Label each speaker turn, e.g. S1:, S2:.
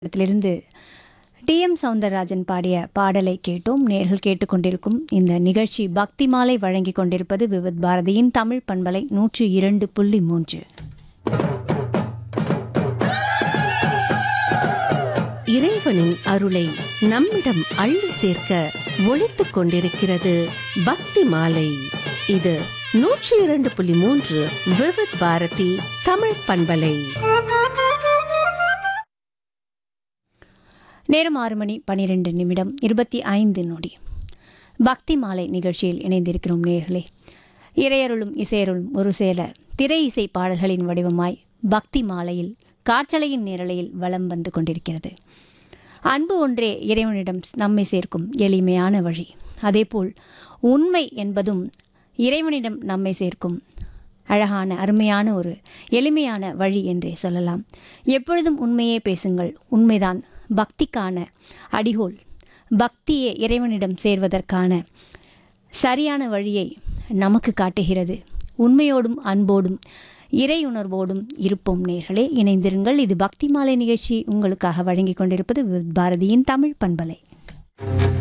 S1: இடத்திலிருந்து D M Soundararajan பாடிய பாடலை கேட்டோம் நேர்கள் கேட்டுக்கொண்டிருக்கும் இந்த நிகழ்ச்சி பக்தி மாலை வழங்கிக் கொண்டிருப்பது விவித் பாரதியின் தமிழ் பண்பலை நூற்று இரண்டு புள்ளி மூன்று
S2: இறைவனின் அருளை நம்மிடம் அள்ளி சேர்க்க ஒழித்துக் கொண்டிருக்கிறது பக்தி மாலை இது நூற்றி இரண்டு புள்ளி மூன்று விவித் பாரதி தமிழ் பண்பலை
S1: நேரம் ஆறு மணி பனிரெண்டு நிமிடம் இருபத்தி ஐந்து நொடி பக்தி மாலை நிகழ்ச்சியில் இணைந்திருக்கிறோம் நேர்களே இறையருளும் இசையருளும் ஒரு சேல திரை இசை பாடல்களின் வடிவமாய் பக்தி மாலையில் காற்றலையின் நேரலையில் வலம் வந்து கொண்டிருக்கிறது அன்பு ஒன்றே இறைவனிடம் நம்மை சேர்க்கும் எளிமையான வழி அதேபோல் உண்மை என்பதும் இறைவனிடம் நம்மை சேர்க்கும் அழகான அருமையான ஒரு எளிமையான வழி என்றே சொல்லலாம் எப்பொழுதும் உண்மையே பேசுங்கள் உண்மைதான் பக்திக்கான அடிகோல் பக்தியே இறைவனிடம் சேர்வதற்கான சரியான வழியை நமக்கு காட்டுகிறது உண்மையோடும் அன்போடும் இறையுணர்வோடும் இருப்போம் நேர்களே இணைந்திருங்கள் இது பக்தி மாலை நிகழ்ச்சி உங்களுக்காக வழங்கிக் கொண்டிருப்பது பாரதியின் தமிழ் பண்பலை